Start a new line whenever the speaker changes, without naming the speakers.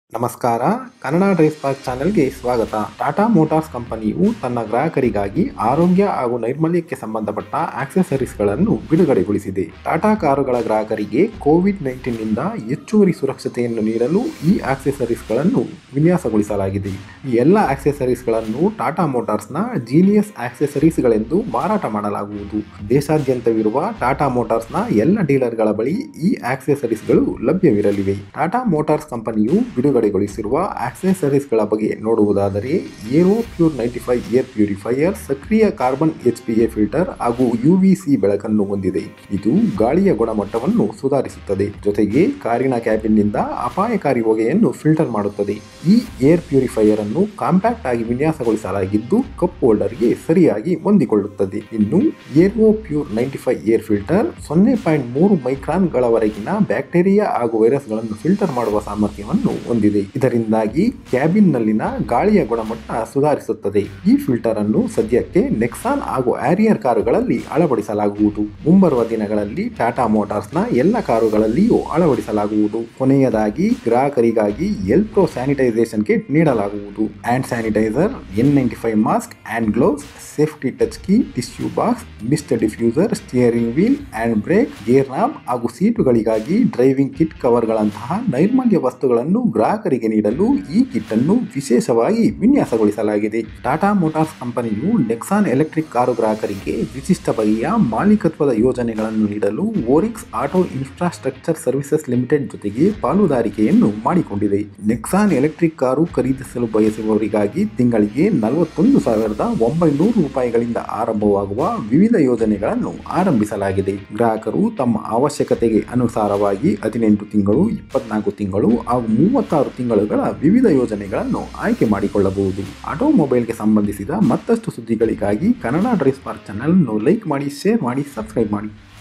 ನಮಸ್ಕಾರ Kannada drive park ಚಾನೆಲ್ಗೆ ಸ್ವಾಗತ ಟಾಟಾ ಮೋಟಾರ್ಸ್ ಕಂಪನಿಯು ತನ್ನ ಗ್ರಾಹಕರಿಗಾಗಿ ಆರೋಗ್ಯ ಹಾಗೂ ನೈರ್ಮಲ್ಯಕ್ಕೆ ಸಂಬಂಧಪಟ್ಟ ಆಕ್ಸೆಸರೀಸ್ಗಳನ್ನು ಬಿಡುಗಡೆಗೊಳಿಸಿದೆ ಟಾಟಾ ಕಾರುಗಳ ಗ್ರಾಹಕರಿಗೆ ಕೋವಿಡ್ ನೈನ್ಟೀನ್ನಿಂದ ಹೆಚ್ಚುವರಿ ಸುರಕ್ಷತೆಯನ್ನು ನೀಡಲು ಈ ಆಕ್ಸೆಸರೀಸ್ಗಳನ್ನು ವಿನ್ಯಾಸಗೊಳಿಸಲಾಗಿದೆ ಈ ಎಲ್ಲ ಆಕ್ಸೆಸರೀಸ್ಗಳನ್ನು ಟಾಟಾ ಮೋಟಾರ್ಸ್ನ ಜೀನಿಯಸ್ ಆಕ್ಸೆಸರೀಸ್ಗಳೆಂದು ಮಾರಾಟ ಮಾಡಲಾಗುವುದು ದೇಶಾದ್ಯಂತವಿರುವ ಟಾಟಾ ಮೋಟಾರ್ಸ್ನ ಎಲ್ಲ ಡೀಲರ್ಗಳ ಬಳಿ ಈ ಆಕ್ಸೆಸರೀಸ್ಗಳು ಲಭ್ಯವಿರಲಿವೆ ಟಾಟಾ ಮೋಟಾರ್ಸ್ ಕಂಪನಿಯು ಬಿಡುಗಡೆಗೊಳಿಸಿರುವ ಆಕ್ಸೆಸರೀಸ್ಗಳ ಬಗ್ಗೆ ನೋಡುವುದಾದರೆ aero pure ninety five air purifier ಸಕ್ರಿಯ carbon H P A filter ಹಾಗೂ ಯು ವಿ ಸಿ ಬೆಳಕನ್ನು ಹೊಂದಿದೆ ಇದು ಗಾಳಿಯ ಗುಣಮಟ್ಟವನ್ನು ಸುಧಾರಿಸುತ್ತದೆ ಜೊತೆಗೆ ಕಾರಿನ ಕ್ಯಾಬಿನ್ನಿಂದ ಅಪಾಯಕಾರಿ ಹೊಗೆಯನ್ನು ಫಿಲ್ಟರ್ ಮಾಡುತ್ತದೆ ಈ ಏರ್ ಪ್ಯೂರಿಫೈಯರ್ ಅನ್ನು ಕಾಂಪ್ಯಾಕ್ಟ್ ಆಗಿ ವಿನ್ಯಾಸಗೊಳಿಸಲಾಗಿದ್ದು ಕಪ್ ಹೋಲ್ಡರ್ಗೆ ಸರಿಯಾಗಿ ಹೊಂದಿಕೊಳ್ಳುತ್ತದೆ ಇನ್ನು Airvo pure ninety five air filter ಸೊನ್ನೆ ಪಾಯಿಂಟ್ ಮೂರು ಮೈಕ್ರಾನ್ಗಳವರೆಗಿನ ಬ್ಯಾಕ್ಟೀರಿಯಾ ಹಾಗೂ ವೈರಸ್ಗಳನ್ನು ಫಿಲ್ಟರ್ ಮಾಡುವ ಸಾಮರ್ಥ್ಯವನ್ನು ಹೊಂದಿದೆ ಇದರಿಂದಾಗಿ ಕ್ಯಾಬಿನ್ ನಲ್ಲಿನ ಗಾಳಿಯ ಗುಣಮಟ್ಟ ಸುಧಾರಿಸುತ್ತದೆ ಈ ಫಿಲ್ಟರ್ ಅನ್ನು ಸದ್ಯಕ್ಕೆ ನೆಕ್ಸಾನ್ ಹಾಗೂ ಆರಿಯರ್ ಕಾರುಗಳಲ್ಲಿ ಅಳವಡಿಸಲಾಗುವುದು ಮುಂಬರುವ ದಿನಗಳಲ್ಲಿ ಟಾಟಾ ಮೋಟಾರ್ಸ್ನ ಎಲ್ಲ ಕಾರುಗಳಲ್ಲಿಯೂ ಅಳವಡಿಸಲಾಗುವುದು ಕೊನೆಯದಾಗಿ ಗ್ರಾಹಕರಿಗಾಗಿ ಎಲ್ ಪ್ರೋ ಸ್ಯಾನಿಟೈಸೇಷನ್ ಕಿಟ್ ನೀಡಲಾಗುವುದು hand sanitiser N ninety five mask hand gloves safety touch key tissue box mister diffuser steering wheel hand brake gear knob ಹಾಗೂ ಸೀಟುಗಳಿಗಾಗಿ ಡ್ರೈವಿಂಗ್ ಕಿಟ್ ಕವರ್ಗಳಂತಹ ನೈರ್ಮಲ್ಯ ವಸ್ತುಗಳನ್ನು ಗ್ರಾಹಕರಿಗೆ ನೀಡಲು ಈ ಕಿಟ್ ಅನ್ನು ವಿಶೇಷವಾಗಿ ವಿನ್ಯಾಸಗೊಳಿಸಲಾಗಿದೆ ಟಾಟಾ ಮೋಟಾರ್ಸ್ ಕಂಪನಿಯು ನೆಕ್ಸಾನ್ ಎಲೆಕ್ಟ್ರಿಕ್ ಕಾರು ಗ್ರಾಹಕರಿಗೆ ವಿಶಿಷ್ಟ ಬಗೆಯ ಮಾಲೀಕತ್ವದ ಯೋಜನೆಗಳನ್ನು ನೀಡಲು Orix auto infrastructure services limited ಜೊತೆಗೆ ಪಾಲುದಾರಿಕೆಯನ್ನು ಮಾಡಿಕೊಂಡಿದೆ ನೆಕ್ಸಾನ್ ಎಲೆಕ್ಟ್ರಿಕ್ ಕಾರು ಖರೀದಿಸಲು ಬಯಸುವವರಿಗಾಗಿ ತಿಂಗಳಿಗೆ ನಲವತ್ತೊಂದು ಸಾವಿರದ ಒಂಬೈನೂರು ರೂಪಾಯಿಗಳಿಂದ ಆರಂಭವಾಗುವ ವಿವಿಧ ಯೋಜನೆಗಳನ್ನು ಆರಂಭಿಸಲಾಗಿದೆ ಗ್ರಾಹಕರು ತಮ್ಮ ಅವಶ್ಯಕತೆಗೆ ಅನುಸಾರವಾಗಿ ಹದಿನೆಂಟು ತಿಂಗಳು ಇಪ್ಪತ್ನಾಲ್ಕು ತಿಂಗಳು ಹಾಗೂ ಮೂವತ್ತಾರು ತಿಂಗಳುಗಳ ವಿವಿಧ ಯೋಜನೆಗಳನ್ನು ಆಯ್ಕೆ ಮಾಡಿಕೊಳ್ಳಬಹುದು ಆಟೋಮೊಬೈಲ್ಗೆ ಸಂಬಂಧಿಸಿದ ಮತ್ತಷ್ಟು ಸುದ್ದಿಗಳಿಗಾಗಿ ಕನ್ನಡ ಡ್ರೈವ್ ಪಾರ್ಕ್ ಚಾನೆಲ್ ಅನ್ನು ಲೈಕ್ ಮಾಡಿ ಶೇರ್ ಮಾಡಿ ಸಬ್ಸ್ಕ್ರೈಬ್ ಮಾಡಿ